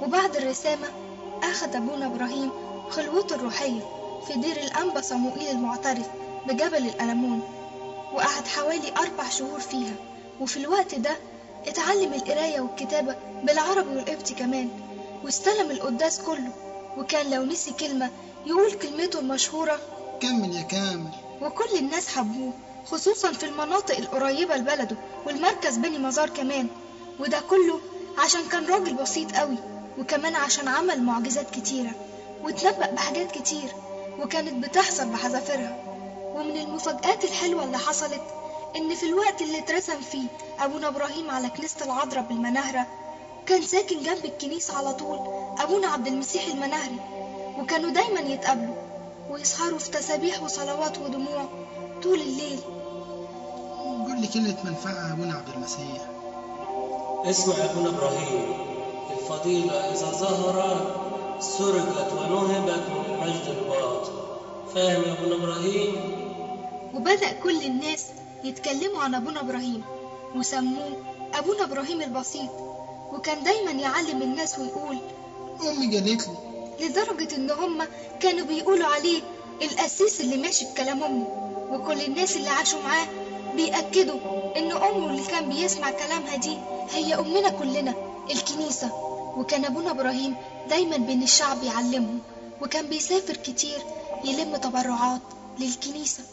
وبعد الرسامة أخذ أبونا إبراهيم خلوته الروحية في دير الأنبا صموئيل المعترف بجبل الألمون وقعد حوالي أربع شهور فيها وفي الوقت ده اتعلم القراية والكتابة بالعربي والقبطي كمان واستلم القداس كله وكان لو نسي كلمة يقول كلمته المشهورة كمل يا كامل وكل الناس حبوه خصوصا في المناطق القريبة لبلده والمركز بني مزار كمان وده كله عشان كان راجل بسيط قوي وكمان عشان عمل معجزات كتيرة واتنبأ بحاجات كتير وكانت بتحصل بحذافيرها ومن المفاجآت الحلوة اللي حصلت إن في الوقت اللي اترسم فيه أبونا إبراهيم على كنيسة العذراء بالمناهرة كان ساكن جنب الكنيسة على طول أبونا عبد المسيح المناهري وكانوا دايما يتقابلوا ويسهروا في تسابيح وصلوات ودموع طول الليل قول لي كلمة منفعة يا أبونا عبد المسيح اسمع يا ابونا ابراهيم الفضيلة إذا ظهرت سرقت ونهبت من المجد الباطل فاهم يا ابونا ابراهيم؟ وبدأ كل الناس يتكلموا عن أبونا إبراهيم وسموه أبونا إبراهيم البسيط وكان دايما يعلم الناس ويقول أمي قالت لي لدرجة إن هما كانوا بيقولوا عليه القسيس اللي ماشي بكلام أمه وكل الناس اللي عاشوا معاه بيأكدوا إن أمه اللي كان بيسمع كلامها دي هي أمنا كلنا الكنيسة وكان أبونا إبراهيم دايما بين الشعب يعلمهم وكان بيسافر كتير يلم تبرعات للكنيسة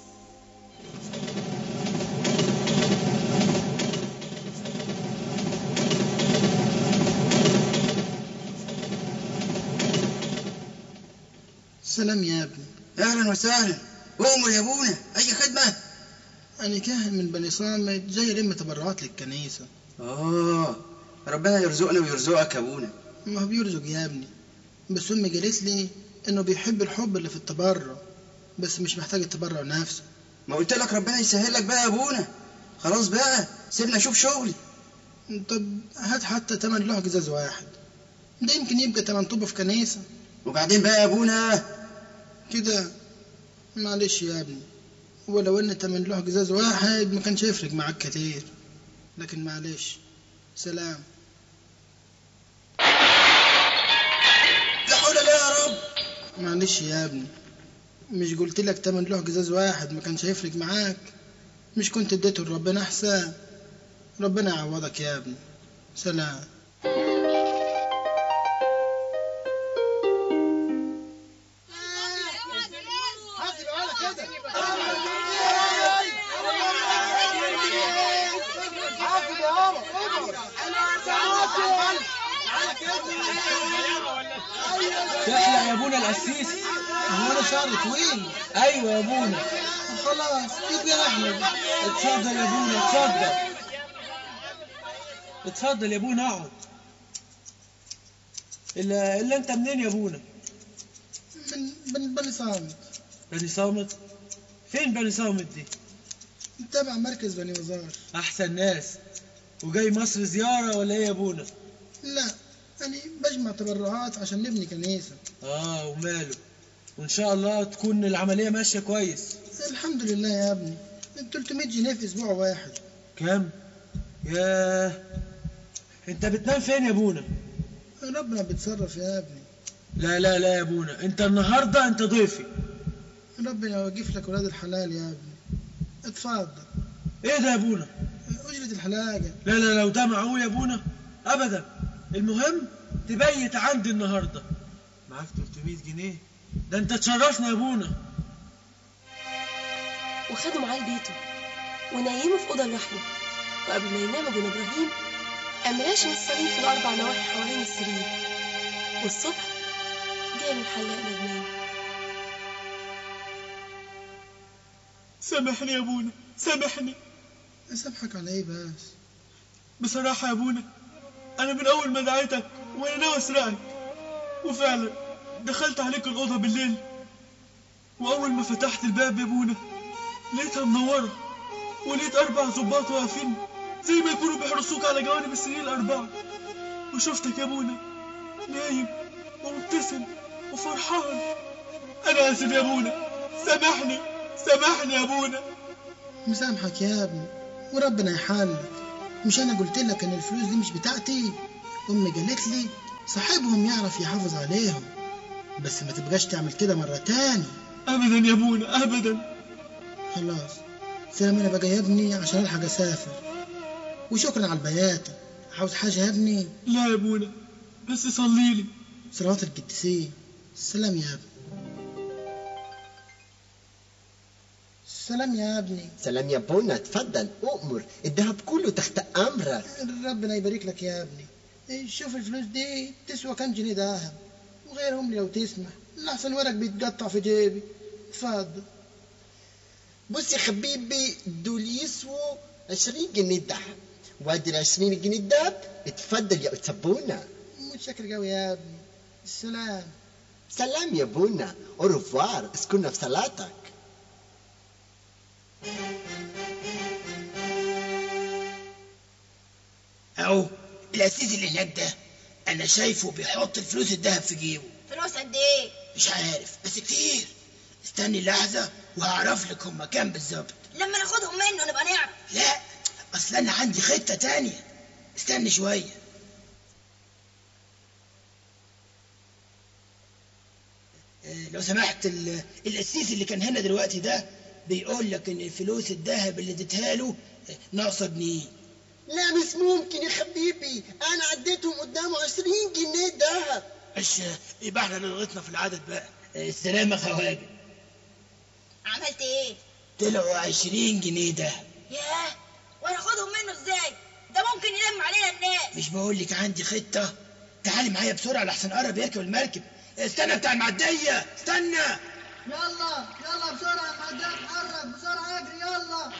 سلام يا ابني اهلا وسهلا قوموا يا ابونا اي خدمه أنا كاهن من بني صامت جاي ألم تبرعات للكنيسة اه ربنا يرزقنا ويرزقك يا ابونا ما هو بيرزق يا ابني بس أمي قالت لي إنه بيحب الحب اللي في التبرع بس مش محتاج التبرع نفسه ما قلت لك ربنا يسهل لك بقى يا ابونا خلاص بقى سيبنا اشوف شغلي طب هات حتى تمن له جزاز واحد ده يمكن يبقى تمن طوبة في كنيسة وبعدين بقى يا ابونا كده معلش يا ابني ولو ان تمن له جزاز واحد ما كانش يفرق معاك كتير لكن معلش سلام لا حول الله يا رب معلش يا ابني مش قلت لك تمن له جزاز واحد ما كانش هيفرق معاك مش كنت اديته لربنا احسن ربنا يعوضك يا ابني سلام تحلق يا ابونا القسيس هو انا شعري طويل ايوه يا ابونا خلاص يبقى احمد اتفضل يا ابونا اتفضل اتفضل يا ابونا اقعد الا الا انت منين يا ابونا من من بني صامت بني صامت فين بني صامت دي تبع مركز بني وزار احسن ناس وجاي مصر زياره ولا ايه يا ابونا لا أنا بجمع تبرعات عشان نبني كنيسة اه وماله وان شاء الله تكون العمليه ماشيه كويس الحمد لله يا ابني 300 جنيه في أسبوع واحد كام ياه انت بتنام فين يا ابونا ربنا بيتصرف يا ابني لا لا لا يا ابونا انت النهارده انت ضيفي ربنا يوقف لك ولاد الحلال يا ابني اتفضل ايه ده يا ابونا أجرة الحلاقة لا لا لو ده معقول يا ابونا ابدا المهم تبيت عندي النهارده معاك 300 جنيه ده انت تشرفنا يا ابونا وخدوا معاه لبيته ونيمه في أوضة لوحده وقبل ما ينام ابن إبراهيم قام راشم الصليب في الأربع نواحي حوالين السرير والصبح جاله الحلاق ندمان سامحني يا ابونا سامحني أسامحك على إيه بس بصراحة يا ابونا انا من اول ما دعيتك وانا ناوي اسرقك وفعلا دخلت عليك الأوضة بالليل وأول ما فتحت الباب يا ابونا لقيتها منورة ولقيت أربع ظباط واقفين زي ما يكونوا بيحرسوك على جوانب السرير الأربعة وشفتك يا ابونا نايم ومبتسم وفرحان أنا آسف يا ابونا سامحني سامحني يا ابونا مسامحك يا ابني وربنا يحلك مش أنا قلت لك إن الفلوس دي مش بتاعتي أمي قالت لي صاحبهم يعرف يحافظ عليهم بس ما تبقاش تعمل كده مرة تاني ابدا يا ابونا ابدا خلاص سلامنا بقى يا ابني عشان الحق اسافر وشكرا على البياتة عاوز حاجة يا ابني لا يا ابونا بس صلي لي صلوات القديسين سلام يا ابني سلام يا ابني سلام يا بونا اتفضل أؤمر الذهب كله تحت أمرك ربنا يبارك لك يا ابني إيه، شوف الفلوس دي تسوى كام جنيه دهب وغيرهم لي لو تسمح لحسن ورق بيتقطع في جيبي اتفضل بص يا حبيبي دول يسووا 20 جنيه ذهب وادي ال 20 جنيه الذهب اتفضل يا أتسبونا متشكر قوي يا ابني السلام سلام يا بونا أوروفوار اسكننا في صلاتك اهو الاسيس اللي هناك ده انا شايفه بيحط الفلوس الذهب في جيبه فلوس قد ايه مش عارف بس كتير استني لحظة وهعرف لك هما كام بالظبط لما ناخدهم منه نبقى نعرف لا اصل انا عندي خطة تانية استني شوية آه، لو سمحت ال- القسيس اللي كان هنا دلوقتي ده بيقول لك ان الفلوس الذهب اللي اديتها له آه، ناقصه جنيه لا مش ممكن يا حبيبي أنا عديتهم قدامه 20 جنيه ذهب مش يبقى احنا نغلطنا في العدد بقى آه، السلامة خواجه عملت ايه طلعوا 20 جنيه دهب ياه وناخدهم منه ازاي ده ممكن يلم علينا الناس مش بقول لك عندي خطة تعالي معايا بسرعة لحسن قرب يركب المركب استنى بتاع المعدية استنى يلا يلا بسرعة يا معدات اتحرك بسرعة اجري يلا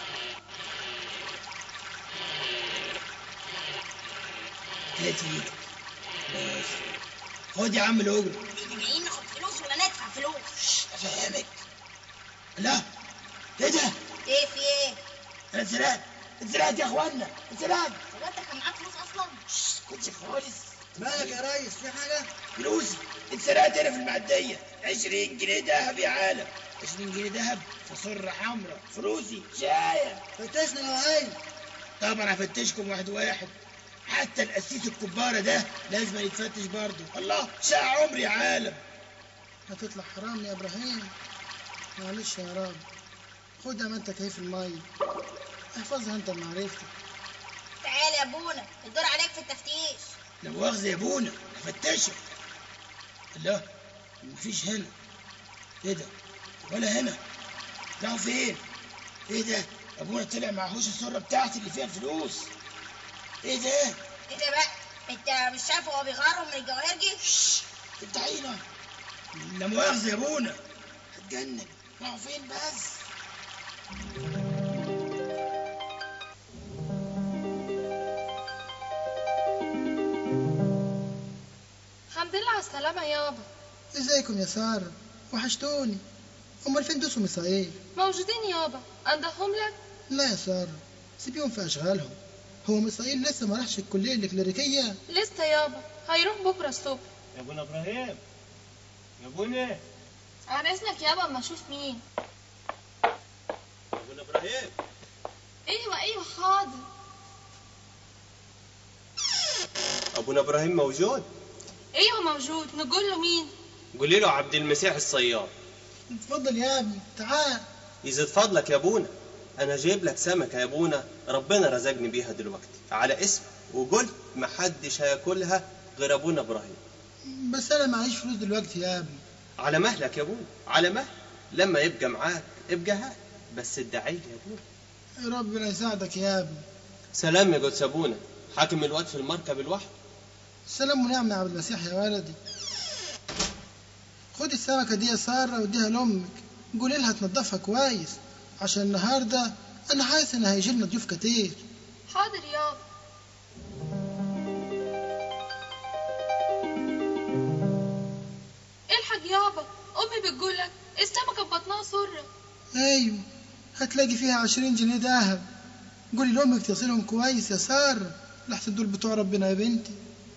هات ايدك بس خد يا عم الاجر احنا جايين ناخد فلوس ولا ندفع فلوس افهمك لا ايه ده ايه في ايه انا اتسرقت اتسرقت يا اخوانا اتسرقت هو انت كان معاك فلوس اصلا كنت خالص مالك يا ريس في حاجة؟ فلوسي اتسرقت هنا في المعدية 20 جنيه دهب يا عالم 20 جنيه دهب في صرة حمراء فلوسي شاية فتشنا لو عايز طبعا هفتشكم واحد واحد حتى القسيس الكبارة ده لازم يتفتش برضه الله ساعة عمري يا عالم هتطلع حرام يا ابراهيم معلش يا رب خدها ما انت كيف المية احفظها انت بمعرفتك تعالى يا ابونا الدور عليك في التفتيش لا مؤاخذة يا ابونا هفتشك الله مفيش هنا ايه ده ولا هنا راحوا فين ايه ده ابونا طلع معهوش السرة بتاعتي اللي فيها الفلوس ايه ده ايه ده بقى انت مش شايف هو بيغرم من الجواهرجي افتحينا لا مؤاخذة يا ابونا هتجنن راحوا فين بس الحمد لله على السلامة يابا ازيكم يا سارة وحشتوني امال فين دوسوا مصايب موجودين يابا أندهم لك لا يا سارة سيبيهم في اشغالهم هو مصايل لسه ما راحش الكلية الكليريكية لسه يابا هيروح بكرة الصبح يا ابونا ابراهيم يا ابونا عن إذنك يابا أما أشوف مين يا ابونا ابراهيم أيوة أيوة حاضر ابونا ابراهيم موجود أيوة موجود نقول له مين قولي له عبد المسيح الصياد اتفضل يا ابني تعال يزيد فضلك يا ابونا انا جايب لك سمكه يا ابونا ربنا رزقني بيها دلوقتي على اسم وقلت محدش هياكلها غير ابونا ابراهيم بس انا معيش فلوس دلوقتي يا ابني على مهلك يا ابونا على مهل لما يبقى معاك ابقى هات بس ادعي لي يا ابونا ربنا يساعدك يا ابني سلام يا قدس ابونا حاكم الواد في المركب الواحد سلام ونعم يا عبد المسيح يا ولدي خد السمكة دي يا سارة واديها لأمك قولي لها تنضفها كويس عشان النهاردة أنا حاسس إن هيجي لنا ضيوف كتير حاضر يابا الحق يابا أمي بتقولك السمكة في بطنها سرة أيوة هتلاقي فيها عشرين جنيه دهب قولي لأمك تصلهم كويس يا سارة لحسن دول بتوع ربنا يا بنتي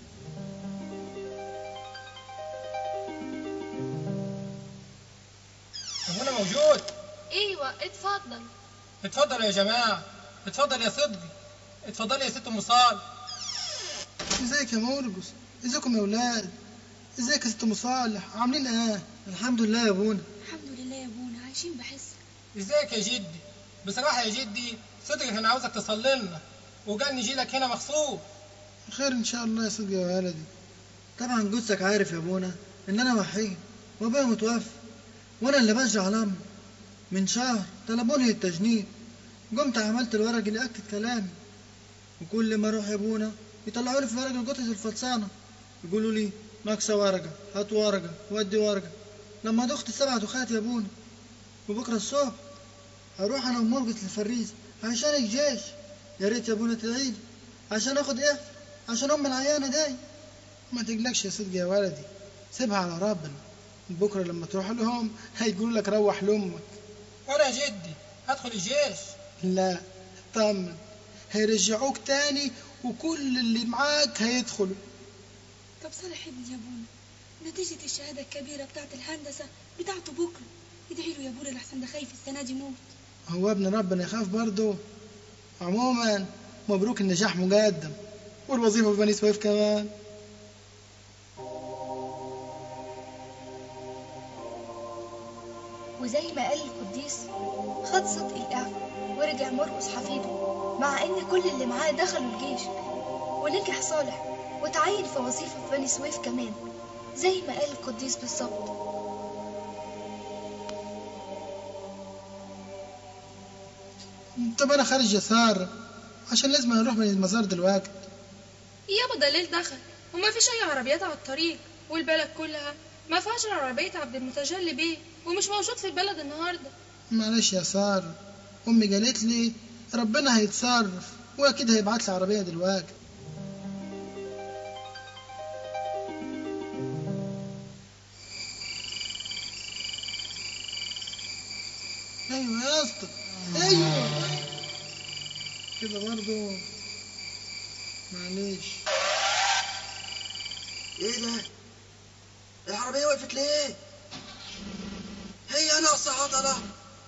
هنا موجود أيوة اتفضل اتفضلوا يا جماعة اتفضل يا صدقي اتفضل يا ست ام صال ازيك يا مرقص ازيكم يا ولاد ازيك يا ست مصالح عاملين ايه الحمد لله يا ابونا الحمد لله يا ابونا عايشين بحس ازيك يا جدي بصراحة يا جدي صدق انا عاوزك تصلي لنا وقال نجي لك هنا مخصوص خير ان شاء الله يا صدقي يا ولدي طبعا جوزك عارف يا ابونا ان انا وحيد وابويا متوفى وانا اللي بشرع الامر من شهر طلبوني التجنيد قمت عملت الورق اللي اكد كلامي وكل ما اروح يا ابونا يطلعوا لي في ورق القطعة الفلسانة يقولوا لي ناقصة ورقة هات ورقة ودي ورقة لما دخت السبعة دخات يا ابونا وبكرة الصبح هروح انا ومرقة الفريز عشان الجيش يا ريت يا ابونا تدعيلي عشان اخد ايه عشان ام العيانة دي ما تقلقش يا صدقي يا ولدي سيبها على ربنا بكرة لما تروح لهم هيقولوا لك روح لأمك وانا يا جدي هدخل الجيش لا طمن هيرجعوك تاني وكل اللي معاك هيدخلوا طب صالح ابني يا ابونا نتيجة الشهادة الكبيرة بتاعت الهندسة بتاعته بكرة ادعي له يا ابونا لحسن ده خايف السنة دي موت هو ابن ربنا يخاف برضه عموما مبروك النجاح مقدم والوظيفة في بني سويف كمان وزي ما قال القديس خد صدق الإعفاء ورجع مرقس حفيده مع إن كل اللي معاه دخلوا الجيش ونجح صالح وتعين في وظيفة في بني سويف كمان زي ما قال القديس بالظبط طب انا خارج يا سارة عشان لازم نروح من المزار دلوقتي يابا ده ليل دخل وما فيش اي عربيات على الطريق والبلد كلها ما فيهاش غير عربية عبد المتجلي بيه ومش موجود في البلد النهارده معلش يا سارة امي قالت لي ربنا هيتصرف واكيد هيبعت لي عربية دلوقتي ايوه يا اسطى ايوه كده برضو معلش ايه ده العربية وقفت ليه هي ناقصة عضلة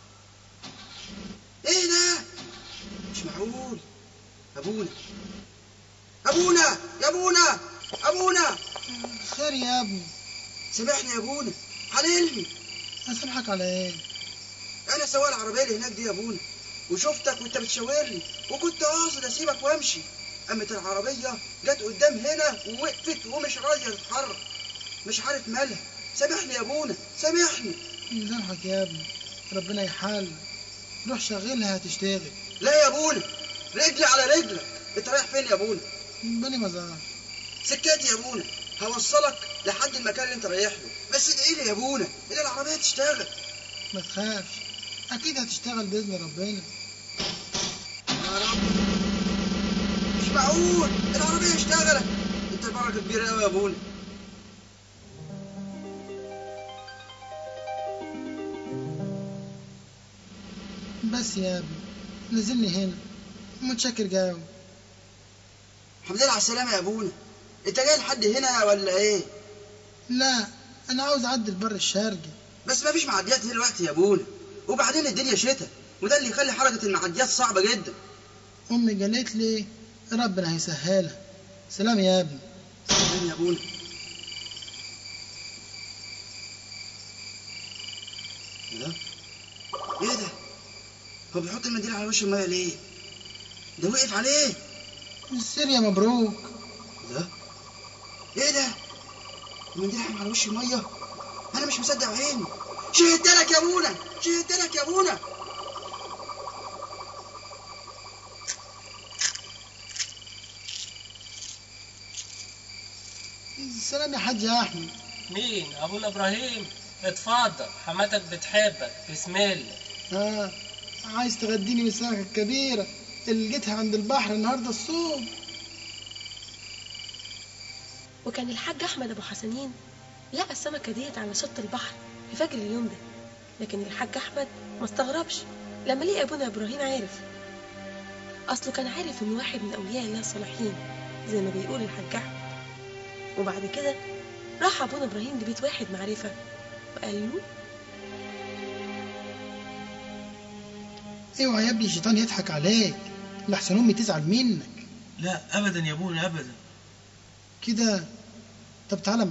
ايه ده مش معقول ابونا ابونا يا ابونا ابونا خير يا ابني سامحني يا ابونا حللني اسامحك على ايه انا سواق العربيه اللي هناك دي يا ابونا وشفتك وانت بتشاور لي وكنت قاصد اسيبك وامشي قامت العربيه جت قدام هنا ووقفت ومش راضيه تتحرك مش عارف مالها سامحني يا ابونا سامحني يسامحك يا ابني ربنا يحل روح شغلها هتشتغل لا يا ابونا رجلي على رجلك انت رايح فين يا ابونا بني مزار سكتي يا ابونا هوصلك لحد المكان اللي انت رايح له بس ادعي لي يا ابونا ان العربيه تشتغل ما تخافش اكيد هتشتغل باذن ربنا يا رب مش معقول العربيه اشتغلت انت بركه كبيره قوي يا ابونا بس يا ابني نزلني هنا متشكر جاوي الحمد لله على السلامه يا ابونا انت جاي لحد هنا ولا ايه لا انا عاوز اعدي البر الشرقي بس ما فيش معديات هنا دلوقتي يا ابونا وبعدين الدنيا شتاء وده اللي يخلي حركه المعديات صعبه جدا امي قالت لي ربنا هيسهلها سلام يا ابني سلام يا ابونا ده ايه ده هو بيحط المنديل على وش الميه ليه ده وقف عليه السيريا مبروك ده ايه ده المنديل حام على وش الميه انا مش مصدق عيني شهدت لك يا ابونا شهدت لك يا ابونا سلام يا حاج احمد مين ابونا ابراهيم اتفضل حماتك بتحبك بسم الله اه عايز تغديني من السمكة الكبيرة اللي لقيتها عند البحر النهاردة الصبح وكان الحاج أحمد أبو حسنين لقى السمكة ديت على شط البحر في فجر اليوم ده لكن الحاج أحمد ما استغربش لما لقى أبونا إبراهيم عارف أصله كان عارف إن واحد من أولياء الله الصالحين زي ما بيقول الحاج أحمد وبعد كده راح أبونا إبراهيم لبيت واحد معرفة وقال له اوعى يا ابني الشيطان يضحك عليك لحسن امي تزعل منك لا ابدا يا ابونا ابدا كده طب تعالى